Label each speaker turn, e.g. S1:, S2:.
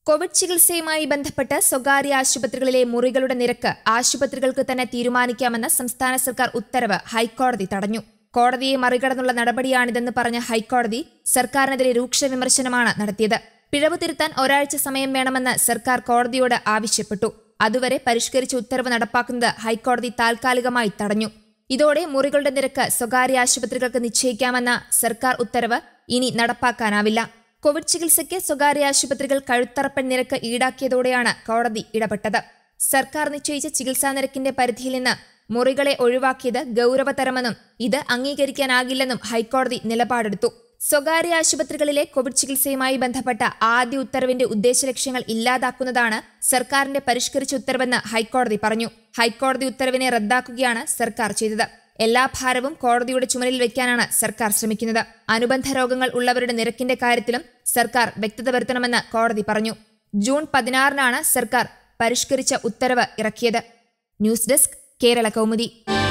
S1: Covid ചികിത്സയുമായി ബന്ധപ്പെട്ട് സ്വകാര്യ ആശുപത്രികളിലെ മുറികളുടെ നിരക്ക് ആശുപത്രികൾക്ക് തന്നെ തീരുമാനിക്കാമെന്ന സംസ്ഥാന സർക്കാർ ഉത്തരവ് ഹൈക്കോടതി തടഞ്ഞു കോടതിയെ മറികടന്നുള്ള നടപടിയാണിതെന്ന് പറഞ്ഞ ഹൈക്കോടതി സർക്കാരിനെതിരെ രൂക്ഷ വിമർശനമാണ് നടത്തിയത് പിഴവ് തിരുത്താൻ ഒരാഴ്ച സമയം വേണമെന്ന് സർക്കാർ കോടതിയോട് ആവശ്യപ്പെട്ടു അതുവരെ പരിഷ്കരിച്ച ഉത്തരവ് നടപ്പാക്കുന്നത് ഹൈക്കോടതി താൽക്കാലികമായി തടഞ്ഞു ഇതോടെ മുറികളുടെ നിരക്ക് സ്വകാര്യ ആശുപത്രികൾക്ക് നിശ്ചയിക്കാമെന്ന സർക്കാർ ഉത്തരവ് ഇനി നടപ്പാക്കാനാവില്ല കോവിഡ് ചികിത്സയ്ക്ക് സ്വകാര്യ ആശുപത്രികൾ കഴുത്തറപ്പൻ നിരക്ക് ഈടാക്കിയതോടെയാണ് കോടതി ഇടപെട്ടത് സർക്കാർ നിശ്ചയിച്ച ചികിത്സാ നിരക്കിന്റെ പരിധിയിൽ നിന്ന് മുറികളെ ഒഴിവാക്കിയത് ഗൌരവതരമെന്നും ഇത് അംഗീകരിക്കാനാകില്ലെന്നും ഹൈക്കോടതി നിലപാടെടുത്തു സ്വകാര്യ ആശുപത്രികളിലെ കോവിഡ് ചികിത്സയുമായി ബന്ധപ്പെട്ട ആദ്യ ഉത്തരവിന്റെ ഉദ്ദേശലക്ഷ്യങ്ങൾ ഇല്ലാതാക്കുന്നതാണ് സർക്കാരിന്റെ പരിഷ്കരിച്ച ഉത്തരവെന്ന് ഹൈക്കോടതി പറഞ്ഞു ഹൈക്കോടതി ഉത്തരവിനെ റദ്ദാക്കുകയാണ് സർക്കാർ ചെയ്തത് എല്ലാ ഭാരവും കോടതിയുടെ ചുമലിൽ വെക്കാനാണ് സർക്കാർ ശ്രമിക്കുന്നത് അനുബന്ധ രോഗങ്ങൾ ഉള്ളവരുടെ നിരക്കിന്റെ കാര്യത്തിലും സർക്കാർ വ്യക്തത വരുത്തണമെന്ന് കോടതി പറഞ്ഞു ജൂൺ പതിനാറിനാണ് സർക്കാർ പരിഷ്കരിച്ച ഉത്തരവ് ഇറക്കിയത് ന്യൂസ് ഡെസ്ക് കേരള കൗമുദി